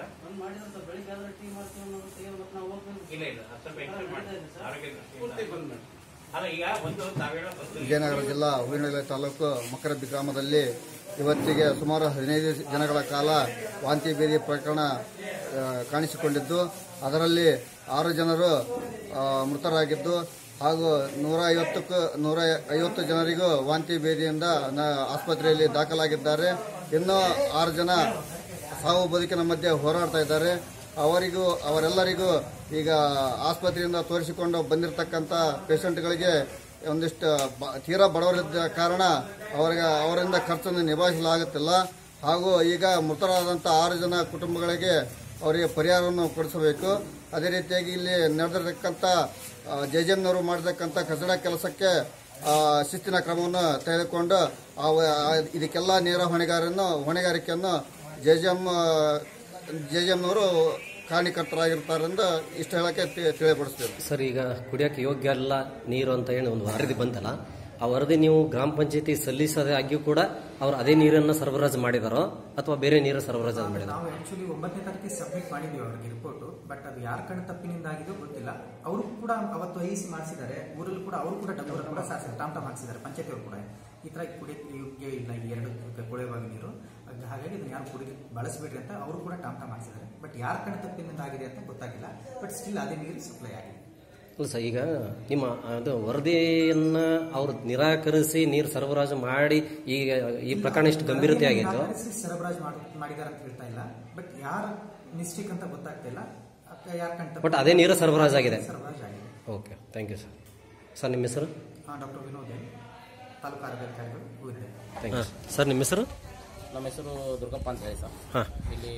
ಇಲ್ಲ ಇಲ್ಲ ಅದು ಸ್ವಲ್ಪ ಎಕ್ಸ್ಪ್ಲೇನ್ ಮಾಡಿ ಆರೋಗ್ಯ ಪೂರ್ತಿ ದೃಷ್ಟಿಯಿಂದ. ಬಂದ್ ಮಾಡಿ ಅಲ್ಲ ಈಗ ಒಂದು ತಾವೇಳೋ ಒಂದು ವಿಜಯನಗರ ಜಿಲ್ಲಾ ಹೂವಿನಹಳ್ಳಿ ತಾಲೂಕು ಮಕರಬ್ಬಿ ಗ್ರಾಮದಲ್ಲಿ ಇವತ್ತಿಗೆ ಸುಮಾರು ಹದಿನೈದು ಜನಗಳ ಕಾಲ ವಾಂತಿ ಭೇದಿ ಪ್ರಕರಣ ಆ, ಕಾಣಿಸಿಕೊಂಡಿದ್ದು ಅದರಲ್ಲಿ ಆರು ಜನರು ಆ, ಮೃತರಾಗಿದ್ದು ಹಾಗೂ ನೂರ ಐವತ್ತಕ್ಕೂ ನೂರ ಐವತ್ತು ಜನರಿಗೂ ವಾಂತಿ ಭೇದಿಯಿಂದ ನ- ಆಸ್ಪತ್ರೆಯಲ್ಲಿ ದಾಖಲಾಗಿದ್ದಾರೆ ಇನ್ನೂ ಆರು ಜನ ಸಾವು ಬದುಕಿನ ಮಧ್ಯೆ ಹೋರಾಡ್ತಾ ಇದ್ದಾರೆ ಅವರಿಗೂ ಅವರೆಲ್ಲರಿಗೂ ಈಗ ಆಸ್ಪತ್ರೆಯಿಂದ ತೋರಿಸಿಕೊಂಡು ಬಂದಿರತಕ್ಕಂಥ ಪೇಷಂಟ್ಗಳಿಗೆ ಒಂದಿಷ್ಟು ಬ- ತೀರಾ ಬಡವರಿದ್ದ ಕಾರಣ ಅವರಿಗೆ ಅವರಿಂದ ಖರ್ಚನ್ನು ನಿಭಾಯಿಸಲಾಗುತ್ತಿಲ್ಲ ಹಾಗೂ ಈಗ ಮೃತರಾದಂಥ ಆರು ಜನ ಕುಟುಂಬಗಳಿಗೆ ಅವರಿಗೆ ಪರಿಹಾರವನ್ನು ಕೊಡಿಸಬೇಕು ಅದೇ ರೀತಿಯಾಗಿ ಇಲ್ಲಿ ನಡೆದಿರತಕ್ಕಂಥ ಜೆಜೆಮ್ನವರು ಮಾಡಿರ್ತಕ್ಕಂಥ ಕಚಡ ಕೆಲಸಕ್ಕೆ ಆ, ಶಿಸ್ತಿನ ಕ್ರಮವನ್ನು ತೆಗೆದುಕೊಂಡು ಆ ವ- ಆ ಇದಕ್ಕೆಲ್ಲ ನೇರ ಹೊಣೆಗಾರನ್ನು ಹೊಣೆಗಾರಿಕೆಯನ್ನು ಜೆಜೆಮ್ ಜೆಜೆಮ್ನವರು ಕಾರಣೀಕರ್ತರಾಗಿರ್ತಾರೆಂದು ಇಷ್ಟು ಹೇಳಕ್ಕೆ ತಿ- ತಿಳಿಯಪಡಿಸ್ತೇವೆ ಸರ್ ಈಗ ಕುಡಿಯೋಕೆ ಯೋಗ್ಯ ಅಲ್ಲ ನೀರು ಅಂತ ಹೇಳಿ ಒಂದು ವರದಿ ಬಂತಲ್ಲ ಆ ವರದಿ ನೀವು ಗ್ರಾಮ ಪಂಚಾಯತಿ ಸಲ್ಲಿಸದಾಗಿಯೂ ಕೂಡ ಅವ್ರು ಅದೇ ನೀರನ್ನು ಸರಬರಾಜು ಮಾಡಿದಾರೋ ಅಥವಾ ಬೇರೆ ನೀರು ಸರಬರಾಜು ಮಾಡಿದಾರೋ ನಾವು ಆಕ್ಚುಲಿ ಒಂಬತ್ತನೇ ತಾರೀಕಿಗೆ ಸಬ್ಮಿಟ್ ಮಾಡಿದ್ವಿ ಅವರಿಗೆ ರಿಪೋರ್ಟ್ ಬಟ್ ಅದು ಯಾರ ಕಣ್ಣು ತಪ್ಪಿನಿಂದ ಆಗಿದೋ ಗೊತ್ತಿಲ್ಲ ಅವರು ಕೂಡ ಅವತ್ತು ಐಸಿ ಮಾಡಿಸಿದ್ದಾರೆ ಊರಲ್ಲಿ ಕೂಡ ಅವರು ಕೂಡ ಡಬ್ಬರ ಕೂಡ ಸಾರಿಸಿದ್ದಾರೆ ಟಾಮ್ ಟಾಮ್ ಹಾಕ್ಸಿದ್ದಾರೆ ಪಂಚಾಯತಿ ಅವರು ಕೂಡ ಈ ತರ ಕುಡಿಯೋಕ್ಕೆ ಇಲ್ಲ ಈ ಎರಡು ಕೊಳೆಯುವಾಗ ನೀರು ಅದ್ ಹಾಗಾಗಿ ಇದನ್ನ ಯಾರು ಕುಡಿ ಬಳಸಬೇಡ್ರಿ ಅಂತ ಅವರು ಕೂಡ ಟಾಮ್ ಟಾಮ್ ಹಾಕ್ಸಿದ್ದಾರೆ ಬಟ್ ಯಾರ ಕಣ್ಣು ತಪ್ಪಿನಿಂದ ಆಗಿದೆ ಅಂತ ಗೊತ್ತಾಗಿಲ್ಲ ಬಟ್ ಸ್ಟಿಲ್ ಅದೇ ನೀರು ಸಪ್ಲೈ ಆಗಿದೆ ಅಲ್ಲ ಸರ್ ಈಗ ನಿಮ್ಮ ಅದು ವರದಿಯನ್ನ ಅವ್ರು ನಿರಾಕರಿಸಿ ನೀರು ಸರಬರಾಜು ಮಾಡಿ ಈಗ ಈ ಪ್ರಕರಣ ಇಷ್ಟು ಗಂಭೀರತೆ ಆಗಿದ್ದು ನಿರಾಕರಿಸಿ ಸರಬರಾಜು ಮಾಡ್- ಮಾಡಿದ್ದಾರೆ ಅಂತ ಹೇಳ್ತಾ ಇಲ್ಲ ಬಟ್ ಯಾರ ಮಿಸ್ಟೇಕ್ ಅಂತ ಗೊತ್ತಾಗ್ತಾ ಇಲ್ಲ ಯಾರ ಕಣ್ಣು ಬಟ್ ಅದೇ ನೀರು ಸರಬರಾಜು ಆಗಿದೆ ಸರಬರಾಜು ಆಗಿದೆ okay thank you sir sir ನಿಮ್ಮ ಹೆಸರು ಡಾಕ್ಟರ್ ವಿನೋದ್ ಎನ್, ತಾಲೂಕು ಆರೋಗ್ಯಾಧಿಕಾರಿಗಳು ಹೂವಿದ್ದೆ ಥ್ಯಾಂಕ್ ಯು ಸರ್ ನಿಮ್ಮ ಹೆಸರು ನಮ್ಮ ಹೆಸರು ದುರ್ಗಪ್ಪ ಅಂತ ಹೇಳಿ ಸರ್ ಹಾಂ ಇಲ್ಲಿ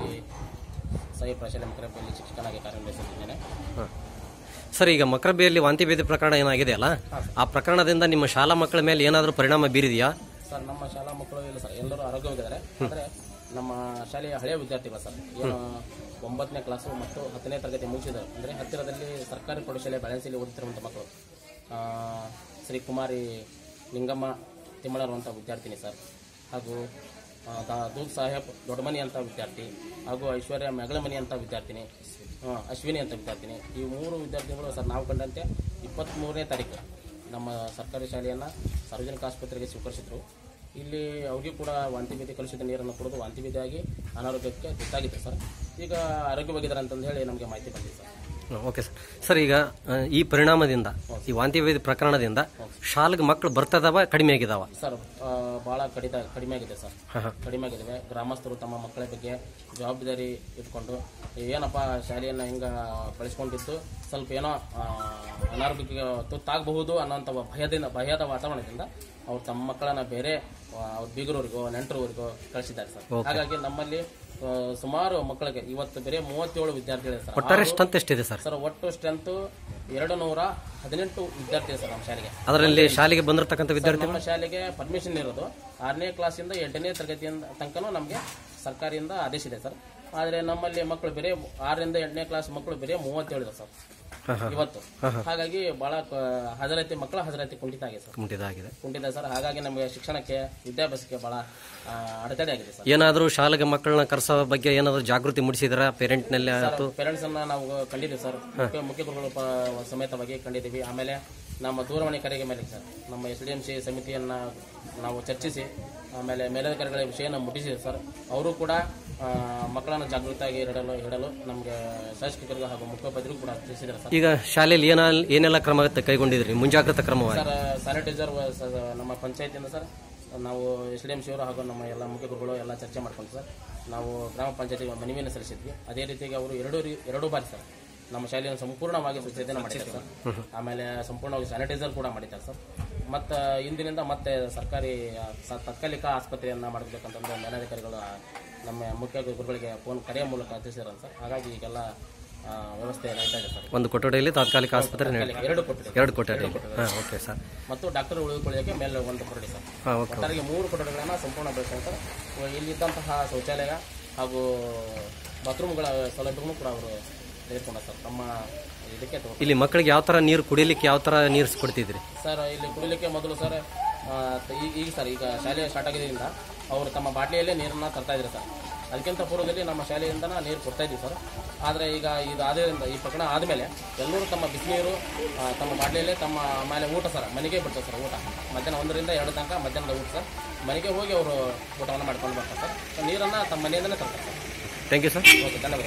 ಸಾಯಿ ಪ್ರಾಶಾಲೆ ಮಕರಪ್ಪಲ್ಲಿ ಶಿಕ್ಷಕನಾಗಿ ಕಾರ್ಯನಿರ್ವಹಿಸುತ್ತಿದ್ದೇನೆ ಹಾಂ ಸರ್ ಈಗ ಮಕ್ರಬಿಯಲ್ಲಿ ವಾಂತಿ ಭೇದಿ ಪ್ರಕರಣ ಏನಾಗಿದೆ ಅಲ್ಲ ಆ ಪ್ರಕರಣದಿಂದ ನಿಮ್ಮ ಶಾಲಾ ಮಕ್ಕಳ ಮೇಲೆ ಏನಾದರೂ ಪರಿಣಾಮ ಬೀರಿದೆಯಾ ಸರ್ ನಮ್ಮ ಶಾಲಾ ಮಕ್ಕಳು ಇಲ್ಲ ಸರ್ ಎಲ್ಲರೂ ಆರೋಗ್ಯವಾಗಿದ್ದಾರೆ ಆದರೆ ನಮ್ಮ ಶಾಲೆಯ ಹಳೆಯ ವಿದ್ಯಾರ್ಥಿಗಳು ಸರ್ ಏನು ಒಂಬತ್ತನೇ ಕ್ಲಾಸು ಮತ್ತು ಹತ್ತನೇ ತರಗತಿ ಮುಗಿಸಿದರು ಅಂದರೆ ಹತ್ತಿರದಲ್ಲಿ ಸರ್ಕಾರಿ ಪ್ರೌಢಶಾಲೆ ಬೆಳನ್ಸಿಲಿ ಓದುತ್ತಿರುವಂಥ ಮಕ್ಕಳು ಆ, ಶ್ರೀ ಕುಮಾರಿ ಲಿಂಗಮ್ಮ ತಿಮ್ಮಳರು ಅಂತ ವಿದ್ಯಾರ್ಥಿನಿ ಸರ್ ಹಾಗೂ ಆ, ದಾ- ದೂದ್ ಸಾಹೇಬ್ ದೊಡ್ಡಮನಿ ಅಂತ ವಿದ್ಯಾರ್ಥಿ ಹಾಗೂ ಐಶ್ವರ್ಯ ಮೆಗಳಮನಿ ಅಂತ ವಿದ್ಯಾರ್ಥಿನಿ ಆ, ಅಶ್ವಿನಿ ಅಂತ ವಿದ್ಯಾರ್ಥಿನಿ ಈ ಮೂರು ವಿದ್ಯಾರ್ಥಿಗಳು ಸರ್ ನಾವು ಕಂಡಂತೆ ಇಪ್ಪತ್ತ್ಮೂರನೇ ತಾರೀಕು ನಮ್ಮ ಸರ್ಕಾರಿ ಶಾಲೆಯನ್ನು ಸಾರ್ವಜನಿಕ ಆಸ್ಪತ್ರೆಗೆ ಸ್ವೀಕರಿಸಿದ್ರು ಇಲ್ಲಿ ಅವ್ರಿಗೂ ಕೂಡ ವಾಂತಿ ಭೇದಿ ಕಲುಷಿತ ನೀರನ್ನು ಕುಡಿದು ವಾಂತಿ ಭೇದಿಯಾಗಿ ಅನಾರೋಗ್ಯಕ್ಕೆ ತುತ್ತಾಗಿತ್ತು ಸರ್ ಈಗ ಆರೋಗ್ಯವಾಗಿದ್ದಾರೆ ಅಂತಂದು ಹೇಳಿ ನಮಗೆ ಮಾಹಿತಿ ಬಂದಿದೆ ಸರ್ ಓಕೆ ಸರ್ ಸರ್ ಈಗ ಆ, ಈ ಪರಿಣಾಮದಿಂದ ಈ ವಾಂತಿ ಭೇದಿ ಪ್ರಕರಣದಿಂದ ಶಾಲೆಗೆ ಮಕ್ಕಳು ಬರ್ತದವ ಕಡಿಮೆ ಆಗಿದಾವ ಸರ್ ಆ, ಬಹಳ ಕಡಿತ ಕಡಿಮೆ ಆಗಿದೆ ಸರ್ ಹಾಂ ಹಾಂ ಕಡಿಮೆ ಆಗಿದ್ದಾವೆ ಗ್ರಾಮಸ್ಥರು ತಮ್ಮ ಮಕ್ಕಳ ಬಗ್ಗೆ ಜವಾಬ್ದಾರಿ ಇಟ್ಕೊಂಡು ಏನಪ್ಪ ಶಾಲೆಯನ್ನು ಹಿಂಗೆ ಬಳಸ್ಕೊಂಡಿದ್ದು ಸ್ವಲ್ಪ ಏನೋ ಆ, ಅನಾರೋಗ್ಯಕ್ಕೆ ತುತ್ತಾಗಬಹುದು ಅನ್ನೋಂಥ ಭಯದಿಂದ ಭಯದ ವಾತಾವರಣದಿಂದ ಅವ್ರು ತಮ್ಮ ಮಕ್ಕಳನ್ನ ಬೇರೆ ಆ, ಅವ್ರ ಬೀಗರವ್ರಿಗೋ ನೆಂಟರವ್ರಿಗೋ ಕಳಿಸಿದ್ದಾರೆ ಸರ್ ಹಾಗಾಗಿ ನಮ್ಮಲ್ಲಿ ಆ, ಸುಮಾರು ಮಕ್ಕಳಿಗೆ ಇವತ್ತು ಬರೀ ಮೂವತ್ತೇಳು ವಿದ್ಯಾರ್ಥಿಗಳಿದೆ ಸರ್ ಒಟ್ಟಾರೆ ಸ್ಟ್ರೆಂತ್ ಎಷ್ಟಿದೆ ಸರ್ ಸರ್ ಒಟ್ಟು ಸ್ಟ್ರೆಂತ್ ಎರಡು ನೂರ ಹದಿನೆಂಟು ವಿದ್ಯಾರ್ಥಿ ಇದೆ ಸರ್ ನಮ್ಮ ಶಾಲೆಗೆ ಅದರಲ್ಲಿ ಶಾಲೆಗೆ ಬಂದಿರತಕ್ಕಂಥ ವಿದ್ಯಾರ್ಥಿ ನಮ್ಮ ಶಾಲೆಗೆ ಪರ್ಮಿಷನ್ ಇರೋದು ಆರನೇ ಕ್ಲಾಸಿಂದ ಎಂಟನೇ ತರಗತಿಯಿಂದ ತನಕನೂ ನಮಗೆ ಸರ್ಕಾರದಿಂದ ಆದೇಶ ಇದೆ ಸರ್ ಆದರೆ ನಮ್ಮಲ್ಲಿ ಮಕ್ಕಳು ಬೇರೆ ಆರರಿಂದ ಎಂಟನೇ ಕ್ಲಾಸ್ ಮಕ್ಕಳು ಬೇರೆ ಮೂವತ್ತೇಳು ಇದೆ ಸರ್ ಇವತ್ತು ಹಾಗಾಗಿ ಬಹಳ ಕ- ಹಾಜರಾತಿ ಮಕ್ಕಳ ಹಾಜರಾತಿ ಕುಂಠಿತ ಆಗಿದೆ ಸರ್ ಇದಾಗಿದೆ ಕುಂಠಿತ ಸರ್ ಹಾಗಾಗಿ ನಮಗೆ ಶಿಕ್ಷಣಕ್ಕೆ ವಿದ್ಯಾಭ್ಯಾಸಕ್ಕೆ ಬಹಳ ಆ, ಅಡೆತಡೆ ಆಗಿದೆ ಸರ್ ಏನಾದರೂ ಶಾಲೆಗೆ ಮಕ್ಕಳನ್ನ ಕರೆಸೋ ಬಗ್ಗೆ ಏನಾದರೂ ಜಾಗೃತಿ ಮೂಡಿಸಿದ್ರ ಪೇರೆಂಟ್ನಲ್ಲಿ ಆಯ್ತು ಪೇರೆಂಟ್ಸ್ ಅನ್ನ ನಾವು ಕಂಡಿದ್ದೀವಿ ಸರ್ ಮುಖ್ಯ ಮುಖ್ಯ ಗುರುಗಳು ಪ- ಸಮೇತವಾಗಿ ಕಂಡಿದ್ದೀವಿ ಆಮೇಲೆ ನಮ್ಮ ದೂರವಾಣಿ ಕರೆಗೆ ಮೇಲೆ ಸರ್ ನಮ್ಮ ಎಸ್ ಡಿ ಎಂ ಸಿ ಸಮಿತಿಯನ್ನ ನಾವು ಚರ್ಚಿಸಿ ಆಮೇಲೆ ಮೇಲಧಿಕಾರಿಗಳ ವಿಷಯನ ಮುಟ್ಟಿಸಿದೆ ಸರ್ ಅವರು ಕೂಡ ಆ, ಮಕ್ಕಳನ್ನು ಜಾಗೃತವಾಗಿ ಇಡಲು ಇಡಲು ನಮಗೆ ಶಾಸಕರಿಗೂ ಹಾಗೂ ಮುಖ್ಯೋಪಾಧ್ಯಾಯರಿಗೂ ಕೂಡ ತಿಳಿಸಿದ್ದಾರೆ ಸರ್ ಈಗ ಶಾಲೆಯಲ್ಲಿ ಏನ ಏನೆಲ್ಲ ಕ್ರಮ ಕೈಗೊಂಡಿದ್ರಿ ಮುಂಜಾಗ್ರತಾ ಕ್ರಮವಾಗಿ ಸರ್ ಸ್ಯಾನಿಟೈಸರ್ ನಮ್ಮ ಪಂಚಾಯತಿಯಿಂದ ಸರ್ ನಾವು ಎಸ್ ಡಿ ಎಂ ಸಿ ಅವರು ಹಾಗೂ ನಮ್ಮ ಎಲ್ಲ ಮುಖ್ಯ ಗುರುಗಳು ಎಲ್ಲ ಚರ್ಚೆ ಮಾಡ್ಕೊಂಡು ಸರ್ ನಾವು ಗ್ರಾಮ ಪಂಚಾಯತಿಗೆ ಮನವಿಯನ್ನು ಸಲ್ಲಿಸಿದ್ವಿ ಅದೇ ರೀತಿಯಾಗಿ ಅವರು ಎರಡು ರೀ- ಎರಡು ಬಾರಿ ಸರ್ ನಮ್ಮ ಶಾಲೆಯನ್ನು ಸಂಪೂರ್ಣವಾಗಿ ಸ್ವಚ್ಛತೆಯನ್ನು ಮಾಡಿದ್ದಾರೆ ಸರ್ ಆಮೇಲೆ ಸಂಪೂರ್ಣವಾಗಿ ಸ್ಯಾನಿಟೈಸರ್ ಕೂಡ ಮಾಡಿದ್ದಾರೆ ಸರ್ ಮತ್ತು ಇಂದಿನಿಂದ ಮತ್ತೆ ಸರ್ಕಾರಿ ಆ, ಸ- ತಾತ್ಕಾಲಿಕ ಆಸ್ಪತ್ರೆಯನ್ನು ಮಾಡಬೇಕಂತಂದು ಮೇಲಾಧಿಕಾರಿಗಳು ಆ, ನಮ್ಮ ಮುಖ್ಯ ಗುರುಗಳಿಗೆ ಫೋನ್ ಕರೆಯ ಮೂಲಕ ತಿಳಿಸಿದ್ದಾರೆ ಸರ್ ಹಾಗಾಗಿ ಈಗೆಲ್ಲ ಆ, ವ್ಯವಸ್ಥೆ ನಡೀತಾ ಇದೆ ಸರ್ ಒಂದು ಕೊಠಡಿಯಲ್ಲಿ ತಾತ್ಕಾಲಿಕ ಆಸ್ಪತ್ರೆ ನೀಡಿ- ಎರಡು ಕೊಟ್ಟಿದೆ ಎರಡು ಕೊಠಡಿ ಹಾಂ ಓಕೆ ಸರ್ ಮತ್ತು ಡಾಕ್ಟರ್ ಉಳಿದುಕೊಳ್ಳಿಕ್ಕೆ ಮೇಲೆ ಒಂದು ಕೊಠಡಿ ಸರ್ ಹಾಂ ಓಕೆ ಒಟ್ಟಾರೆಗೆ ಮೂರು ಕೊಠಡಿಗಳನ್ನು ಸಂಪೂರ್ಣ ಬೆಳೆಸ್ತಾರೆ ಇಲ್ಲಿದ್ದಂತಹ ಶೌಚಾಲಯ ಹಾಗೂ ಬಾತ್ರೂಮ್ಗಳ ಸೌಲಭ್ಯಗಳನ್ನು ಕೂಡ ಅವರು ತೆಗೆದುಕೊಂಡ ಸರ್ ತಮ್ಮ ಇದಕ್ಕೆ ತಗೊಂಡು ಇಲ್ಲಿ ಮಕ್ಕಳಿಗೆ ಯಾವ ಥರ ನೀರು ಕುಡಿಲಿಕ್ಕೆ ಯಾವ ಥರ ನೀರು ಕೊಡ್ತಿದ್ರಿ ಸರ್ ಇಲ್ಲಿ ಕುಡಿಲಿಕ್ಕೆ ಮೊದಲು ಸರ್ ಆ, ಈ- ಈಗ ಸರ್ ಈಗ ಶಾಲೆ ಸ್ಟಾರ್ಟ್ ಆಗಿದ್ದರಿಂದ ಅವರು ತಮ್ಮ ಬಾಟ್ಲಿಯಲ್ಲೇ ನೀರನ್ನು ತರ್ತಾ ಇದ್ರು ಸರ್ ಅದಕ್ಕಿಂತ ಪೂರ್ವದಲ್ಲಿ ನಮ್ಮ ಶಾಲೆಯಿಂದ ನೀರು ಕೊಡ್ತಾ ಇದ್ವಿ ಸರ್ ಆದರೆ ಈಗ ಇದು ಆದ್ರಿಂದ ಈ ಪ್ರಕರಣ ಆದಮೇಲೆ ಎಲ್ಲರೂ ತಮ್ಮ ಬಿಸಿನೀರು ಆ, ತಮ್ಮ ಬಾಟ್ಲಿಯಲ್ಲೇ ತಮ್ಮ ಆಮೇಲೆ ಊಟ ಸರ್ ಮನೆಗೆ ಬಿಡ್ತಾರೆ ಸರ್ ಊಟ ಮಧ್ಯಾಹ್ನ ಒಂದರಿಂದ ಎರಡು ತನಕ ಮಧ್ಯಾಹ್ನದ ಊಟ ಸರ್ ಮನೆಗೆ ಹೋಗಿ ಅವರು ಊಟವನ್ನು ಮಾಡ್ಕೊಂಡು ಬರ್ತಾರೆ ಸರ್ ಸೊ ನೀರನ್ನು ತಮ್ಮ ಮನೆಯಿಂದಲೇ ತರ್ತಾರೆ sir thank you sir okay ಧನ್ಯವಾದ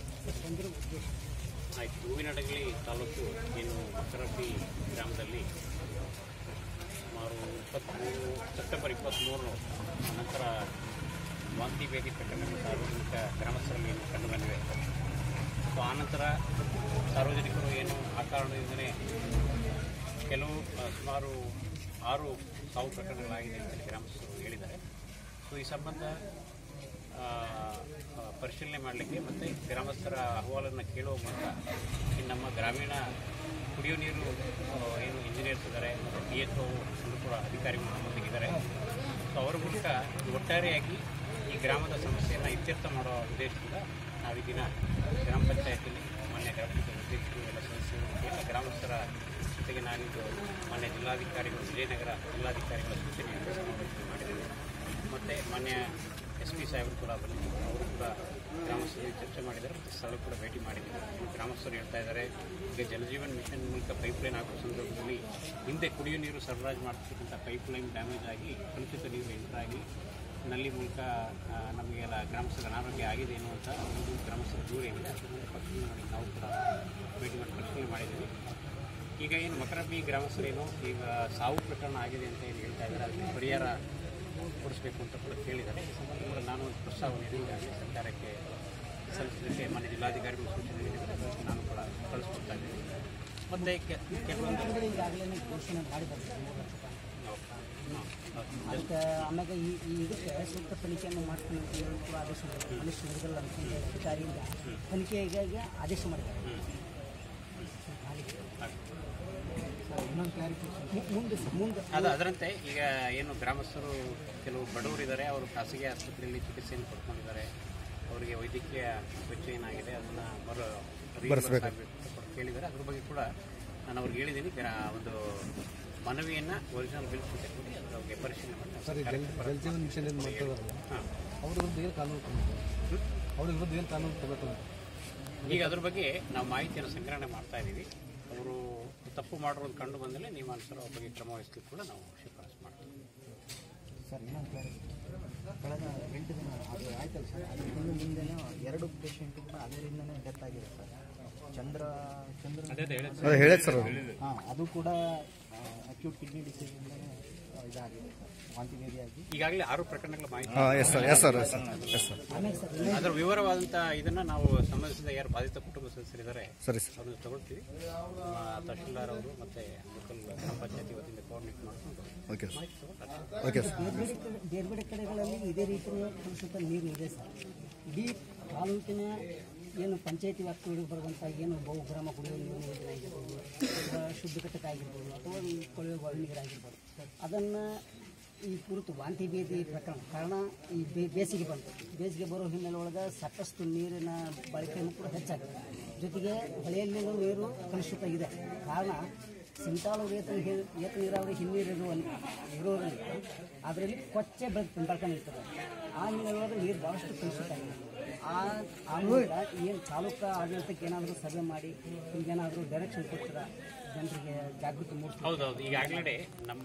ಆಯ್ತು ಹೂವಿನಡಗಲಿ ತಾಲೂಕು ಏನು ಮಕರಬ್ಬಿ ಗ್ರಾಮದಲ್ಲಿ ಸುಮಾರು ಇಪ್ಪತ್ತ್ಮೂರು ಸೆಪ್ಟೆಂಬರ್ ಇಪ್ಪತ್ತ್ಮೂರು ನಂತರ ವಾಂತಿ ಭೇದಿ ಪ್ರಕರಣಗಳು ಸಾರ್ವಜನಿಕ ಗ್ರಾಮಸ್ಥರಲ್ಲಿ ಏನು ಕಂಡು ಬಂದಿವೆ ಸೊ ಆನಂತರ ಸಾರ್ವಜನಿಕರು ಏನು ಆ ಕಾರಣದಿಂದಲೇ ಕೆಲವು ಆ, ಸುಮಾರು ಆರು ಸಾವು ಪ್ರಕರಣಗಳಾಗಿದೆ ಅಂತ ಗ್ರಾಮಸ್ಥರು ಹೇಳಿದ್ದಾರೆ ಸೊ ಈ ಸಂಬಂಧ ಆ, ಆ, ಪರಿಶೀಲನೆ ಮಾಡಲಿಕ್ಕೆ ಮತ್ತು ಗ್ರಾಮಸ್ಥರ ಅಹವಾಲನ್ನು ಕೇಳುವ ಮೂಲಕ ಈ ನಮ್ಮ ಗ್ರಾಮೀಣ ಕುಡಿಯೋ ನೀರು ಆ, ಏನು ಇಂಜಿನಿಯರ್ಸ್ ಇದ್ದಾರೆ ಮತ್ತು ಡಿ ಎಚ್ ಒ ಕೂಡ ಅಧಿಕಾರಿಗಳು ನಮ್ಮೊಂದಿಗಿದ್ದಾರೆ ಸೊ ಅವರ ಮೂಲಕ ಒಟ್ಟಾರೆಯಾಗಿ ಈ ಗ್ರಾಮದ ಸಮಸ್ಯೆಯನ್ನು ಇತ್ಯರ್ಥ ಮಾಡೋ ಉದ್ದೇಶದಿಂದ ನಾವು ಈ ದಿನ ಗ್ರಾಮ ಪಂಚಾಯತಿಯಲ್ಲಿ ಮಾನ್ಯ ಗ್ರಾಮ ಪಂಚಾಯತ್ ಅಧ್ಯಕ್ಷರು ಎಲ್ಲ ಸದಸ್ಯರು ಮತ್ತು ಎಲ್ಲ ಗ್ರಾಮಸ್ಥರ ಜೊತೆಗೆ ನಾನಿದ್ದು ಮಾನ್ಯ ಜಿಲ್ಲಾಧಿಕಾರಿಗಳು ವಿಜಯನಗರ ಜಿಲ್ಲಾಧಿಕಾರಿಗಳ ಸೂಚನೆಯನ್ನು ಸಮಾವೇಶ ಮಾಡಿದ್ದೇವೆ ಮತ್ತು ಮಾನ್ಯ ಎಸ್ ಪಿ ಸಾಹೇಬರು ಕೂಡ ಬಂದಿದ್ದರು ಅವರು ಕೂಡ ಗ್ರಾಮಸ್ಥರಿಗೆ ಚರ್ಚೆ ಮಾಡಿದ್ದಾರೆ ಮತ್ತು ಸ್ಥಳ ಕೂಡ ಭೇಟಿ ಮಾಡಿದ್ದಾರೆ ಗ್ರಾಮಸ್ಥರು ಹೇಳ್ತಾ ಇದ್ದಾರೆ ಈಗ ಜಲಜೀವನ್ ಮಿಷನ್ ಮೂಲಕ ಪೈಪ್ಲೈನ್ ಹಾಕುವ ಸಂದರ್ಭದಲ್ಲಿ ಹಿಂದೆ ಕುಡಿಯುವ ನೀರು ಸರಬರಾಜು ಮಾಡ್ತಕ್ಕಂಥ ಪೈಪ್ಲೈನ್ ಡ್ಯಾಮೇಜ್ ಆಗಿ ಕಲುಷಿತ ನೀರು ಎಂಟರ್ ಆಗಿ ನಲ್ಲಿ ಮೂಲಕ ಆ, ನಮಗೆಲ್ಲ ಗ್ರಾಮಸ್ಥರ ಅನಾರೋಗ್ಯ ಆಗಿದೆ ಎನ್ನುವಂಥ ಒಂದು ಗ್ರಾಮಸ್ಥರ ದೂರ ಏನಿದೆ ಅದನ್ನು ಪರಿಶೀಲನೆ ಮಾಡಿ ನಾವು ಕೂಡ ಭೇಟಿ ಮಾಡಿ ಪರಿಶೀಲನೆ ಮಾಡಿದ್ದೀವಿ ಈಗ ಏನು ಮಕರಬಿ ಗ್ರಾಮಸ್ಥರೇನು ಈಗ ಸಾವು ಪ್ರಕರಣ ಆಗಿದೆ ಅಂತ ಏನು ಹೇಳ್ತಾ ಇದ್ದಾರೆ ಅದಕ್ಕೆ ಪರಿಹಾರ ಕೊಡಿಸಬೇಕು ಅಂತ ಕೂಡ ಕೇಳಿದ್ದಾರೆ ಈ ಸಂಬಂಧ ಕೂಡ ನಾನು ಒಂದು ಪ್ರಸ್ತಾವನೆ ಈಗಾಗಲೇ ಸರ್ಕಾರಕ್ಕೆ ಸಲ್ಲಿಸಲಿಕ್ಕೆ ಮಾನ್ಯ ಜಿಲ್ಲಾಧಿಕಾರಿಗಳು ಸೂಚನೆ ನೀಡಿದ್ದಾರೆ ಅದಕ್ಕೆ ನಾನು ಕೂಡ ಕಳಿಸ್ಕೊಡ್ತಾ ಇದ್ದೀನಿ ಮತ್ತು ಕೆ- ಕೆಲವೊಂದು ಈಗಾಗಲೇ ಘೋಷಣೆ ಮಾಡಿ ಬರ್ತಾರೆ ಅದಕ್ಕೆ ಆಮ್ಯಾಗ ಈ ಈ ಇದಕ್ಕೆ ಸೂಕ್ತ ತನಿಖೆಯನ್ನು ಮಾಡ್ತೀನಿ ಅಂತ ಹೇಳಿ ಕೂಡ ಆದೇಶ ಮಾಡಿದ್ದಾರೆ ಪೊಲೀಸ್ ಹಿಡಿದಲ್ಲ ಅಂತಂದು ಅಧಿಕಾರಿಯಿಂದ ತನಿಖೆಗಾಗಿ ಆದೇಶ ಮಾಡಿದ್ದಾರೆ ಇನ್ನೊಂದು ಕ್ಲಾರಿಫಿಕೇಶನ್ ಮುಂದೆ ಮುಂದೆ ಅದು ಅದರಂತೆ ಈಗ ಏನು ಗ್ರಾಮಸ್ಥರು ಕೆಲವು ಬಡವರಿದ್ದಾರೆ ಅವರು ಖಾಸಗಿ ಆಸ್ಪತ್ರೆಯಲ್ಲಿ ಚಿಕಿತ್ಸೆಯನ್ನು ಪಡ್ಕೊಂಡಿದ್ದಾರೆ ಅವರಿಗೆ ವೈದ್ಯಕೀಯ ವೆಚ್ಚ ಏನಾಗಿದೆ ಅದನ್ನು ಮರು reimburse ಆಗ್ಬೇಕು ಅಂತ ಕೂಡ ಕೇಳಿದ್ದಾರೆ ಅದ್ರ ಬಗ್ಗೆ ಕೂಡ ನಾನು ಅವ್ರಿಗೆ ಹೇಳಿದ್ದೀನಿ ಗ್ರಾ- ಒಂದು ಮನವಿಯನ್ನು ಒರಿಜಿನಲ್ ಬಿಲ್ ಜೊತೆ ಕೊಡಿ ಅದ್ರ ಬಗ್ಗೆ ಪರಿಶೀಲನೆ ಮಾಡಿ ಜಲಜೀವನ್ ಮಿಷನ್ ಏನು ಮಾಡ್ತಿದಾರಲ್ಲ ಹಾಂ ಅವ್ರ ವಿರುದ್ಧ ಏನು ಕಾನೂನು ತಗೋಬೇಕು ಅವ್ರ ವಿರುದ್ಧ ಏನು ಕಾನೂನು ತಗೋಬೇಕು ಅಂತ ಈಗ ಅದ್ರ ಬಗ್ಗೆ ನಾವು ಮಾಹಿತಿಯನ್ನು ಸಂಗ್ರಹಣೆ ಮಾಡ್ತಾ ಇದ್ದೀವಿ ಅವರು ತಪ್ಪು ಮಾಡಿರೋದು ಕಂಡು ಬಂದಮೇಲೆ ನಿಯಮಾನುಸಾರ ಅವ್ರ ಬಗ್ಗೆ ಕ್ರಮ ವಹಿಸಲಿಕ್ಕೆ ಕೂಡ ನಾವು ಶಿಫಾರಸು ಮಾಡ್ತೀವಿ ಸರ್ ಇನ್ನೊಂದು ಕ್ಲಾರಿಫಿಕೇಶನ್ ಕಳೆದ ಎಂಟು ದಿನ ಅದು ಆಯ್ತಲ್ಲ ಸರ್ ಅದ್ರ ಹಿಂದೆ ಮುಂದೆನೂ ಎರಡು ಪೇಷಂಟ್ ಕೂಡ ಅದರಿಂದನೇ ಡೆತ್ ಆಗಿದೆ ಸರ್ ಚಂದ್ರ ಚಂದ್ರ ಅದು ಹೇಳಿದ್ ಸರ್ ಹಾಂ ಅದು ಕೂಡ ಅಕ್ಯೂಟ್ ಕಿಡ್ನಿ ಡಿಸೀಸಿಂದನೇ ಇದಾಗಿದೆ ಸರ್ ವಾಂತಿ ಭೇದಿಯಾಗಿ ಈಗಾಗಲೇ ಆರು ಪ್ರಕರಣಗಳ ಮಾಹಿತಿ ಹಾಂ yes sir yes sir yes sir yes sir ಆಮೇಲೆ ಸರ್ ಅದರ ವಿವರವಾದಂಥ ಇದನ್ನ ನಾವು ಸಂಬಂಧಿಸಿದ ಯಾರು ಬಾಧಿತ ಕುಟುಂಬ ಸದಸ್ಯರಿದ್ದಾರೆ ಸರಿ ಸರ್ ಅವ್ರನ್ನ ತಗೊಳ್ತೀವಿ ನಮ್ಮ ತಹಶೀಲ್ದಾರ್ ಅವರು ಮತ್ತೆ ಲೋಕಲ್ ಗ್ರಾಮ ಪಂಚಾಯತಿ ವತಿಯಿಂದ ಕೋಆರ್ಡಿನೇಟ್ ಮಾಡಿಕೊಂಡು ಓಕೆ ಸರ್ ಮಾಹಿತಿ ತಗೊಂಡು ಓಕೆ ಸರ್ ಬೇರೆ ಬೇರೆ ಕಡೆ ಬೇರೆ ಬೇರೆ ಕಡೆಗಳಲ್ಲಿ ಇದೇ ರೀತಿಯ ಕಲುಷಿತ ನೀರು ಇದೆ ಸರ್ ಇಡೀ ತಾಲೂಕಿನ ಏನು ಪಂಚಾಯತಿ ವ್ಯಾಪ್ತಿಯೊಳಗೆ ಬರುವಂಥ ಏನು ಬಹುಗ್ರಾಮ ಕುಡಿಯುವ ನೀರಿನ ಯೋಜನೆ ಆಗಿರ್ಬೋದು ಅಥವಾ ಶುದ್ಧ ಘಟಕ ಆಗಿರ್ಬೋದು ಅಥವಾ ಈ ಕೊಳೆಯುವ ನೀರಾಗಿರ್ಬೋದು ಅದನ್ನು ಈ ಕುರಿತು ವಾಂತಿ ಭೇದಿ ಪ್ರಕರಣ ಕಾರಣ ಈ ಬೇ- ಬೇಸಿಗೆ ಬಂತು ಬೇಸಿಗೆ ಬರೋ ಹಿನ್ನೆಲೆ ಒಳಗೆ ಸಾಕಷ್ಟು ನೀರಿನ ಬಳಕೆಯನ್ನು ಕೂಡ ಹೆಚ್ಚಾಗಿದೆ ಜೊತೆಗೆ ಹೊಳೆಯಲ್ಲಿನೂ ನೀರು ಕಲುಷಿತ ಇದೆ ಕಾರಣ ಸಿಂತಾಳು ಏತ ಹಿ- ಏತ ನೀರಾವರಿ ಹಿನ್ನೀರಿರುವ ಇರೋದ್ರಿಂದ ಅದರಲ್ಲಿ ಕೊಚ್ಚೆ ಬೆಳೆದು ಬೆಳ್ಕೊಂಡಿರ್ತದೆ ಆ ಹಿನ್ನೆಲೆಯೊಳಗೆ ನೀರು ಭಾಳಷ್ಟು ಕಲುಷಿತ ಆಗಿದೆ ಆ ಆ ಮೂಲಕ ಏನು ತಾಲೂಕು ಆಡಳಿತಕ್ಕೆ ಏನಾದರೂ ಸಭೆ ಮಾಡಿ ಈಗೇನಾದರೂ ಡೈರೆಕ್ಷನ್ ಕೊಡ್ತಾರೆ ಜನರಿಗೆ ಜಾಗೃತಿ ಮೂಡಿಸ್ತಾರೆ ಹೌದೌದು ಈಗಾಗಲೇ ನಮ್ಮ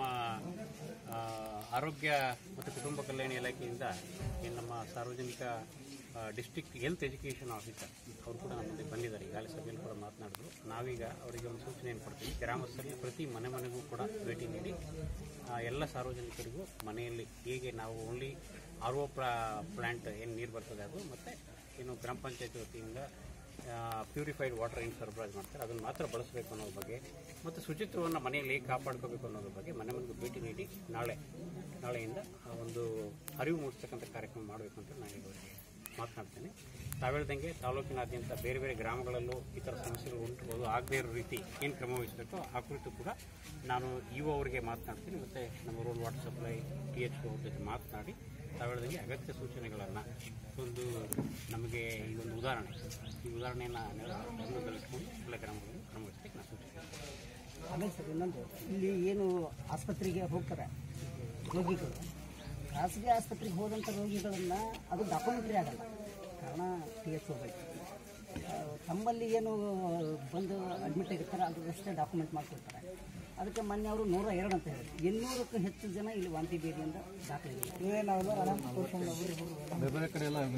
ಆ, ಆರೋಗ್ಯ ಮತ್ತು ಕುಟುಂಬ ಕಲ್ಯಾಣ ಇಲಾಖೆಯಿಂದ ಏನು ನಮ್ಮ ಸಾರ್ವಜನಿಕ ಡಿಸ್ಟ್ರಿಕ್ಟ್ ಹೆಲ್ತ್ ಎಜುಕೇಷನ್ ಆಫೀಸರ್ ಅವರು ಕೂಡ ನಮ್ಮ ಮುಂದೆ ಬಂದಿದ್ದಾರೆ ಈಗಾಗಲೇ ಸಭೆಯಲ್ಲಿ ಕೂಡ ಮಾತನಾಡಿದ್ರು ನಾವೀಗ ಅವರಿಗೆ ಒಂದು ಸೂಚನೆಯನ್ನು ಕೊಡ್ತೀವಿ ಗ್ರಾಮಸ್ಥರಿಗೆ ಪ್ರತಿ ಮನೆ ಮನೆಗೂ ಕೂಡ ಭೇಟಿ ನೀಡಿ ಆ, ಎಲ್ಲ ಸಾರ್ವಜನಿಕರಿಗೂ ಮನೆಯಲ್ಲಿ ಹೇಗೆ ನಾವು ಓನ್ಲಿ ಆರ್ ಒ ಪ್ಲಾಂಟ್ ಏನು ನೀರು ಬರ್ತದೆ ಅದು ಮತ್ತು ಏನು ಗ್ರಾಮ ಪಂಚಾಯತ್ ವತಿಯಿಂದ ಪ್ಯೂರಿಫೈಡ್ ವಾಟರ್ ಏನು ಸರಬರಾಜು ಮಾಡ್ತಾರೆ ಅದನ್ನು ಮಾತ್ರ ಬಳಸಬೇಕು ಅನ್ನೋದ್ರ ಬಗ್ಗೆ ಮತ್ತು ಶುಚಿತ್ವವನ್ನು ಮನೆಯಲ್ಲಿ ಹೇಗೆ ಕಾಪಾಡ್ಕೋಬೇಕು ಅನ್ನೋದ್ರ ಬಗ್ಗೆ ಮನೆ ಮನೆಗೂ ಭೇಟಿ ನೀಡಿ ನಾಳೆ ನಾಳೆಯಿಂದ ಆ ಒಂದು ಅರಿವು ಮೂಡಿಸ್ತಕ್ಕಂಥ ಕಾರ್ಯಕ್ರಮ ಮಾಡಬೇಕು ಅಂತ ನಾನು ಇವರಿಗೆ ಮಾತನಾಡ್ತೇನೆ ತಾವು ಹೇಳ್ದಂಗೆ ತಾಲೂಕಿನಾದ್ಯಂತ ಬೇರೆ ಬೇರೆ ಗ್ರಾಮಗಳಲ್ಲೂ ಈ ಥರ ಸಮಸ್ಯೆಗಳು ಉಂಟು ಅದು ಆಗದೇ ಇರೋ ರೀತಿ ಏನು ಕ್ರಮ ವಹಿಸಬೇಕು ಆ ಕುರಿತು ಕೂಡ ನಾನು ಇಒ ಅವರಿಗೆ ಮಾತನಾಡ್ತೀನಿ ಮತ್ತು ನಮ್ಮ rural water supply T H ಅವ್ರ ಜೊತೆ ಮಾತನಾಡಿ ತಾವು ಹೇಳ್ದಂಗೆ ಅಗತ್ಯ ಸೂಚನೆಗಳನ್ನು ಒಂದು ನಮಗೆ ಈ ಒಂದು ಉದಾಹರಣೆ ಈ ಉದಾಹರಣೆಯನ್ನು ಗಮನದಲ್ಲಿಟ್ಕೊಂಡು ಎಲ್ಲ ಗ್ರಾಮಗಳಲ್ಲಿ ಕ್ರಮ ವಹಿಸಲಿಕ್ಕೆ ನಾನು ಸೂಚಿಸ್ತೇನೆ ಆಮೇಲೆ ಸರ್ ಇನ್ನೊಂದು ಇಲ್ಲಿ ಏನು ಆಸ್ಪತ್ರೆಗೆ ಹೋಗ್ತಾರೆ ರೋಗಿಗಳು ಖಾಸಗಿ ಆಸ್ಪತ್ರೆಗೆ ಹೋದಂಥ ರೋಗಿಗಳನ್ನು ಅದು ಡಾಕ್ಯುಮೆಂಟ್ರಿ ಆಗಲ್ಲ ಕಾರಣ ಟಿ ಎಚ್ ಹೋಗ್ಬೇಕು ತಮ್ಮಲ್ಲಿ ಏನು ಬಂದು ಅಡ್ಮಿಟ್ ಆಗಿರ್ತಾರೆ ಅದರಷ್ಟೇ ಡಾಕ್ಯುಮೆಂಟ್ ಮಾಡ್ಕೊಳ್ತಾರೆ ಅದಕ್ಕೆ ಮೊನ್ನೆ ಅವರು ನೂರ ಎರಡು ಅಂತ ಹೇಳಿದ್ರು ಇನ್ನೂರಕ್ಕೂ ಹೆಚ್ಚು ಜನ ಇಲ್ಲಿ ವಾಂತಿ ಭೇದಿಯಿಂದ ದಾಖಲೆ ಬೇರೆ ಬೇರೆ ಕಡೆ ಎಲ್ಲ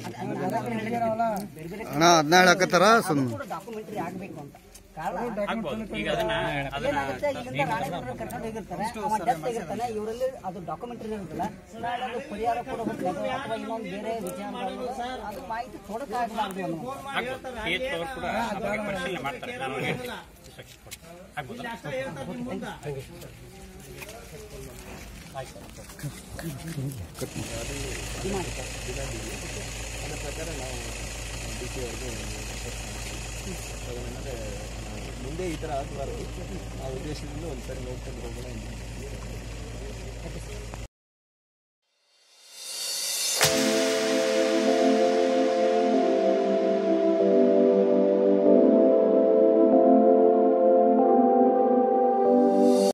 ಬೇರೆ ಬೇರೆ ಅಣ್ಣ ಅದನ್ನ ಹೇಳಕತ್ತಾರ ಸುಮ್ಮನೆ ಡಾಕ್ಯುಮೆಂಟ್ರಿ ಆಗಬೇಕು ಅಂತ ಕಾರಣ ಆಗ್ಬೋದು ಈಗ ಅದನ್ನ ಅದನ್ನ ಏನಾಗುತ್ತೆ ಇಲ್ಲಿಂದ ರಾಣಿಪುರ ಕರ್ಕೊಂಡು ಹೋಗಿರ್ತಾರೆ ಅವ ಡೆತ್ ಆಗಿರ್ತಾನೆ ಇವರಲ್ಲಿ ಅದು ಡಾಕ್ಯುಮೆಂಟರಿ ಇರುತ್ತಲ್ಲ ನಾಳೆ ಅದು ಪರಿಹಾರ ಕೊಡಬೇಕು ಅಥವಾ ಇನ್ನೊಂದು ಬೇರೆ ವಿಚಾರಗಳು ಅದು ಮಾಹಿತಿ ಕೊಡಕ್ಕಾಗಲಾರ್ದು ಅನ್ನೋ ಆಗ್ಬೋದು ಟಿ ಎಚ್ ಅವರು ಕೂಡ ಆ ಬಗ್ಗೆ ಪರಿಶೀಲನೆ ಮಾಡ್ತಾರೆ ನಾನು ಅವ್ರಿಗೆ instruction ಕೊಡ್ತೀನಿ. ಆಗ್ಬೋದಾ ಆಯ್ತು ಅದರ ಪ್ರಕಾರ ನಾವು ಡಿ ಸಿ ಅವ್ರಿಗೆ ಅದನ್ನಂದ್ರೆ ಮುಂದೆ ಈ ಥರ ಆಗಬಾರ್ದು ಆ ಉದ್ದೇಶದಿಂದ ಒಂದು ಸರಿ ನೋಡ್ಕೊಂಡು ಹೋಗೋಣ ಅಂತ